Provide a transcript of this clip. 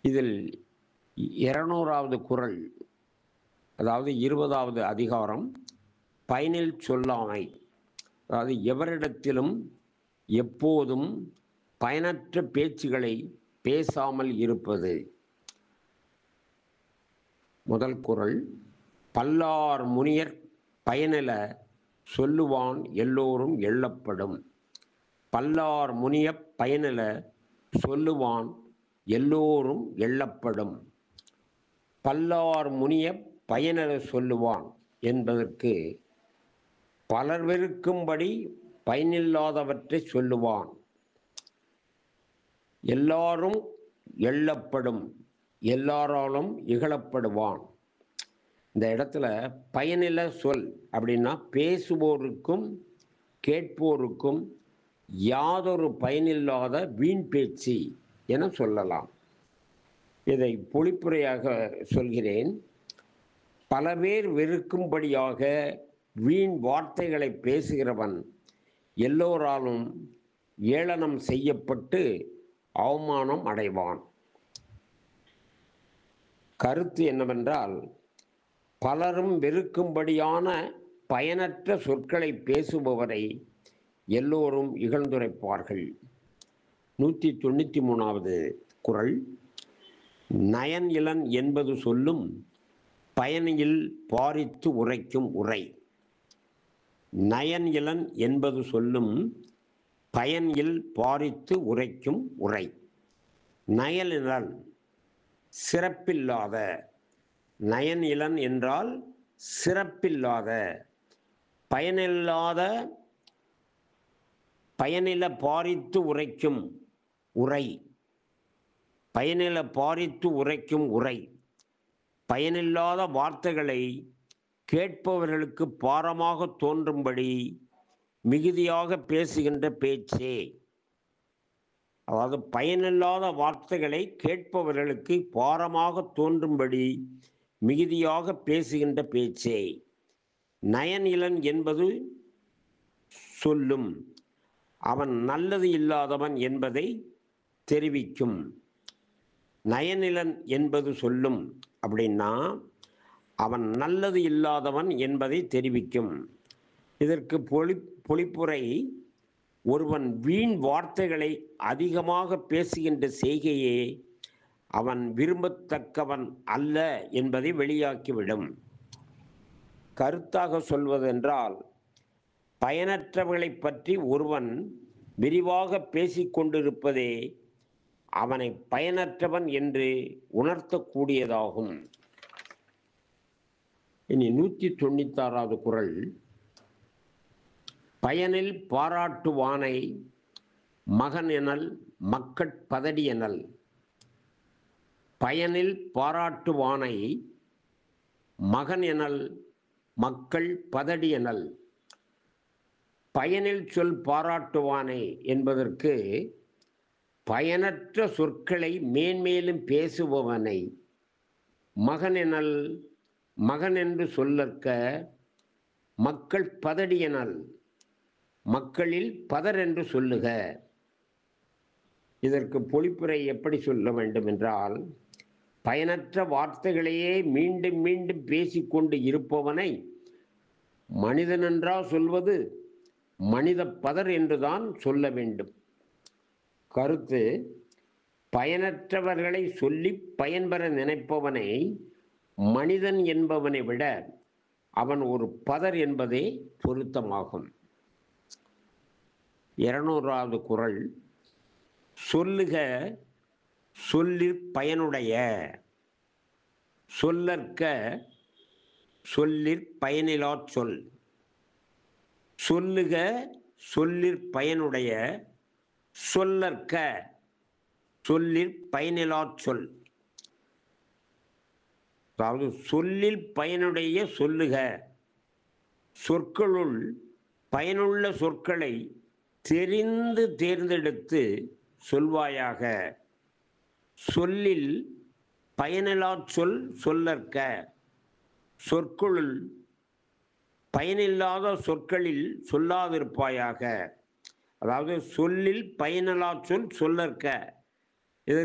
இதில் இருநூறாவது குறள் அதாவது இருபதாவது அதிகாரம் பயனில் சொல்லாமை அதாவது எவரிடத்திலும் எப்போதும் பயனற்ற பேச்சுகளை பேசாமல் இருப்பது முதல் குறள் பல்லார் முனியர் பயனில சொல்லுவான் எல்லோரும் எள்ளப்படும் பல்லார் முனிய பயனில சொல்லுவான் எல்லோரும் எள்ளப்படும் பல்லார் முனிய பயனில சொல்லுவான் என்பதற்கு பலர் வெறுக்கும்படி பயனில்லாதவற்றை சொல்லுவான் எல்லாரும் எள்ளப்படும் எல்லாராலும் இகழப்படுவான் இந்த இடத்துல பயனில சொல் அப்படின்னா பேசுவோருக்கும் கேட்போருக்கும் யாதொரு பயனில்லாத வீண் பேச்சு என சொல்லலாம் இதை பொழிப்புரையாக சொல்கிறேன் பல பேர் வெறுக்கும்படியாக வீண் வார்த்தைகளை பேசுகிறவன் எல்லோராலும் ஏளனம் செய்யப்பட்டு அவமானம் அடைவான் கருத்து என்னவென்றால் பலரும் வெறுக்கும்படியான பயனற்ற சொற்களை பேசுபவரை எல்லோரும் இகழ்ந்துரைப்பார்கள் நூற்றி தொண்ணூற்றி மூணாவது குறள் நயன் இளன் என்பது சொல்லும் பயனில் பாரித்து உரைக்கும் உரை நயன் இளன் என்பது சொல்லும் பயனில் பாரித்து உரைக்கும் உரை நயலினல் சிறப்பில்லாத நயன் இளன் என்றால் சிறப்பில்லாத பயனில்லாத பயனில பாரித்து உரைக்கும் உரை பயனில பாரித்து உரைக்கும் உரை பயனில்லாத வார்த்தைகளை கேட்பவர்களுக்கு பாரமாக தோன்றும்படி மிகுதியாக பேசுகின்ற பேச்சே அதாவது பயனில்லாத வார்த்தைகளை கேட்பவர்களுக்கு பாரமாக தோன்றும்படி மிகுதியாக பேசுகின்ற பேச்சே நயன் இளன் என்பது சொல்லும் அவன் நல்லது இல்லாதவன் என்பதை தெரிவிக்கும் நயனிலன் என்பது சொல்லும் அப்படின்னா அவன் நல்லது இல்லாதவன் என்பதை தெரிவிக்கும் இதற்கு பொலி பொழிப்புரை ஒருவன் வீண் வார்த்தைகளை அதிகமாக பேசுகின்ற செய்கையே அவன் விரும்பத்தக்கவன் அல்ல என்பதை வெளியாக்கிவிடும் கருத்தாக சொல்வதென்றால் பயனற்றவர்களை பற்றி ஒருவன் விரிவாக பேசிக்கொண்டிருப்பதே அவனை பயனற்றவன் என்று உணர்த்தக்கூடியதாகும் இனி நூற்றி தொண்ணூத்தாறாவது குரல் பயனில் பாராட்டுவானை மகன் எனல் மக்கட் பதடி எனல் பயனில் பாராட்டுவானை மகன் எனல் மக்கள் பதடி எனல் பயனில் சொல் பாராட்டுவானே என்பதற்கு பயனற்ற சொற்களை மேன்மேலும் பேசுபவனை மகன் எனல் மகன் என்று சொல்லற்க மக்கள் பதடியனல் மக்களில் பதர் என்று சொல்லுக இதற்கு பொழிப்புரை எப்படி சொல்ல வேண்டும் என்றால் பயனற்ற வார்த்தைகளையே மீண்டும் மீண்டும் பேசிக்கொண்டு இருப்பவனை மனிதனென்றா சொல்வது மனித பதர் என்றுதான் சொல்ல வேண்டும் கருத்து பயனற்றவர்களை சொல்லி பயன்பெற நினைப்பவனை மனிதன் என்பவனை விட அவன் ஒரு பதர் என்பதே பொருத்தமாகும் இருநூறாவது குரல் சொல்லுக சொல்லிற் பயனுடைய சொல்லற்க சொல்லிற் பயனிலா சொல் சொல்லுக சொல்லிற் பயனுடைய சொல்லற்க சொல்லிற் பயனிலா சொல் அதாவது சொல்லில் பயனுடைய சொல்லுக சொற்களுள் பயனுள்ள சொற்களை தெரிந்து தேர்ந்தெடுத்து சொல்வாயாக சொல்லில் பயனிலா சொல் சொல்லற்க சொற்களுள் பயனில்லாத சொற்களில் சொல்லாதிருப்பாயாக அதாவது சொல்லில் பயனிலா சொல் சொல்லற்க